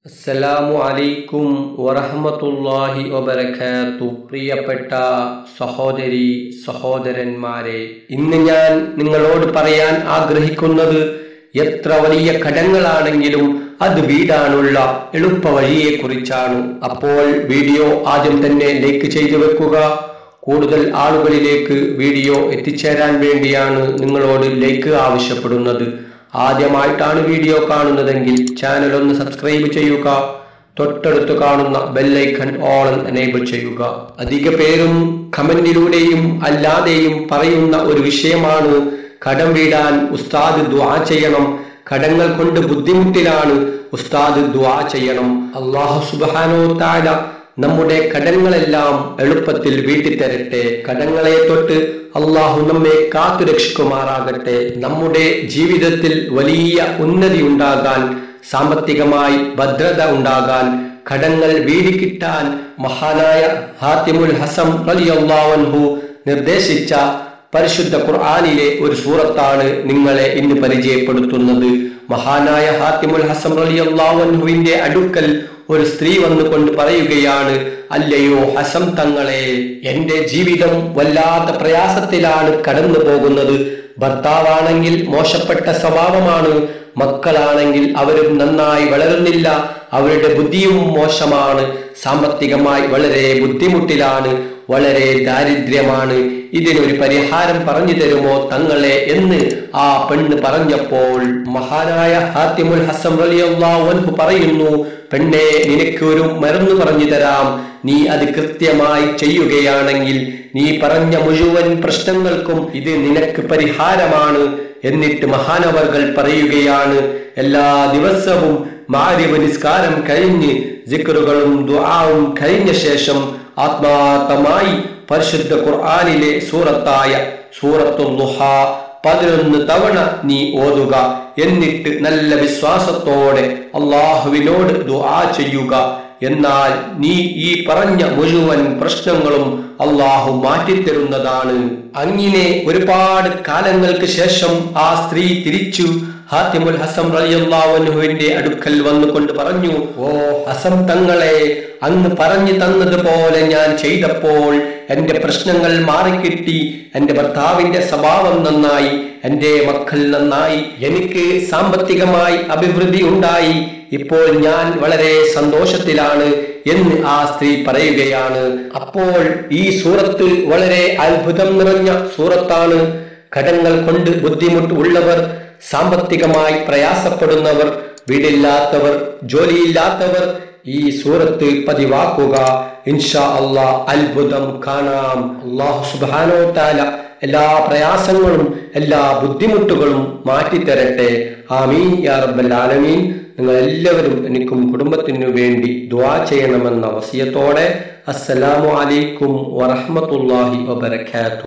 അസ്സലാമു അലൈക്കും വറഹ്മത്തുള്ളാഹി വബറകാത്തു പ്രിയപ്പെട്ട സഹോദരി സഹോദരന്മാരെ ഇന്ന് ഞാൻ നിങ്ങളോട് പറയാൻ ആഗ്രഹിക്കുന്നത് എത്ര വലിയ കടങ്ങളാണെങ്കിലും അത് വീടാനുള്ള എളുപ്പ വഴിയെ കുറിച്ചാണ് അപ്പോൾ വീഡിയോ ആദ്യം തന്നെ ലൈക്ക് ചെയ്തു വെക്കുക കൂടുതൽ ആളുകളിലേക്ക് വീഡിയോ എത്തിച്ചേരാൻ വേണ്ടിയാണ് നിങ്ങളോട് ലൈക്ക് ആവശ്യപ്പെടുന്നത് ആദ്യമായിട്ടാണ് വീഡിയോ കാണുന്നതെങ്കിൽ ചാനൽ ഒന്ന് സബ്സ്ക്രൈബ് ചെയ്യുക തൊട്ടടുത്ത് കാണുന്ന ബെല്ലൈക്കൺ ഓൾ എനേബിൾ ചെയ്യുക അധിക പേരും കമന്റിലൂടെയും അല്ലാതെയും പറയുന്ന ഒരു വിഷയമാണ് കടം വീടാൻ ഉസ്താദ് ദ്വാ ചെയ്യണം കടങ്ങൾ കൊണ്ട് ബുദ്ധിമുട്ടിലാണ് ഉസ്താദ് ദ്വാ ചെയ്യണം അള്ളാഹു സുബാനോ താല നമ്മുടെ കടങ്ങളെല്ലാം എളുപ്പത്തിൽ വീട്ടിത്തരട്ടെ കടങ്ങളെ തൊട്ട് അള്ളാഹു നമ്മെ കാത്തു രക്ഷിക്കുമാറാകട്ടെ നമ്മുടെ ജീവിതത്തിൽ വലിയ ഉന്നതി ഉണ്ടാകാൻ സാമ്പത്തികമായി ഭദ്രത ഉണ്ടാകാൻ കടങ്ങൾ വീടിക്കിട്ടാൻ മഹാനായ ഹാത്തിമുൽ ഹസം റളിയല്ലാഹു നിർദ്ദേശിച്ച പരിശുദ്ധ ഖുർആാനിലെ ഒരു സൂറത്താണ് നിങ്ങളെ ഇന്ന് പരിചയപ്പെടുത്തുന്നത് മഹാനായ ഹാത്തിമുൽ ഹസം റളിയല്ലാഹുവിന്റെ അടുക്കൽ ഒരു സ്ത്രീ വന്നുകൊണ്ട് പറയുകയാണ് അല്ലയോ ഹസം തങ്ങളെ എന്റെ ജീവിതം വല്ലാത്ത പ്രയാസത്തിലാണ് കടന്നു പോകുന്നത് ഭർത്താവാണെങ്കിൽ മോശപ്പെട്ട സ്വഭാവമാണ് മക്കളാണെങ്കിൽ അവരും നന്നായി വളരുന്നില്ല അവരുടെ ബുദ്ധിയും മോശമാണ് സാമ്പത്തികമായി വളരെ ബുദ്ധിമുട്ടിലാണ് വളരെ ദാരിദ്ര്യമാണ് ഇതിനൊരു പരിഹാരം പറഞ്ഞു തരുമോ തങ്ങളെ എന്ന് ആ പെണ്ണ് പറഞ്ഞപ്പോൾ മഹാനായ ഹാത്തിമുൽ ഹസം റളിയല്ലാഹു പറയുന്നു പെണ്ണെ നിനക്ക് ഒരു മരുന്ന് പറഞ്ഞു തരാം നീ അത് കൃത്യമായി ചെയ്യുകയാണെങ്കിൽ നീ പറഞ്ഞ മുഴുവൻ പ്രശ്നങ്ങൾക്കും ഇത് നിനക്ക് പരിഹാരമാണ് എന്നിട്ട് മഹാനവർകൾ പറയുകയാണ് എല്ലാ ദിവസവും മാരിവ് നിസ്കാരം കഴിഞ്ഞ് ജിക്റുകളും ദുആവും കഴിഞ്ഞ ശേഷം ആത്മാർത്ഥമായി പരിശുദ്ധ ഖുർആനിലെ സൂറത്തായ സൂറത്തു ദുഹ പതിനൊന്ന് തവണ നീ ഓതുക എന്നിട്ട് നല്ല വിശ്വാസത്തോടെ അള്ളാഹുവിനോട് ദുആ ചെയ്യുക എന്നാൽ നീ ഈ പറഞ്ഞ മുഴുവൻ പ്രശ്നങ്ങളും അള്ളാഹു മാറ്റിത്തരുന്നതാണ് അങ്ങനെ ഒരുപാട് കാലങ്ങൾക്ക് ശേഷം ആ സ്ത്രീ തിരിച്ചു ഹാത്തിമുൽ ഹസം റളിയല്ലാഹുവിന്റെ അടുക്കൽ വന്നുകൊണ്ട് പറഞ്ഞു ഓ ഹസം തങ്ങളെ അങ്ങ് പറഞ്ഞു തന്നതുപോലെ ഞാൻ ചെയ്തപ്പോൾ എന്റെ പ്രശ്നങ്ങൾ മാറിക്കിട്ടി എന്റെ ഭർത്താവിന്റെ സ്വഭാവം നന്നായി എന്റെ മക്കൾ നന്നായി എനിക്ക് സാമ്പത്തികമായി അഭിവൃദ്ധി ഉണ്ടായി ഇപ്പോൾ ഞാൻ വളരെ സന്തോഷത്തിലാണ് എന്ന് ആ സ്ത്രീ പറയുകയാണ് അപ്പോൾ ഈ സൂറത്ത് വളരെ അത്ഭുതം നിറഞ്ഞ സൂറത്താണ് കടങ്ങൾ കൊണ്ട് ബുദ്ധിമുട്ട് ഉള്ളവർ സാമ്പത്തികമായി പ്രയാസപ്പെടുന്നവർ വീടില്ലാത്തവർ ജോലിയില്ലാത്തവർ ഈ സൂറത്ത് പതിവാക്കുക ഇൻഷാ അള്ളാ അത്ഭുതം കാണാം അള്ളാഹു സുബാനോ താല എല്ലാ പ്രയാസങ്ങളും എല്ലാ ബുദ്ധിമുട്ടുകളും മാറ്റിത്തരട്ടെ ആമീൻ യാ റബ്ബൽ ആലമീൻ നിങ്ങൾ എല്ലാവരും എനിക്കും കുടുംബത്തിനു വേണ്ടി ദ്വാ ചെയ്യണമെന്ന വസിയത്തോടെ അസ്സലാമു അലൈക്കും വറഹ്മത്തുള്ളാഹി വബറകാതുഹു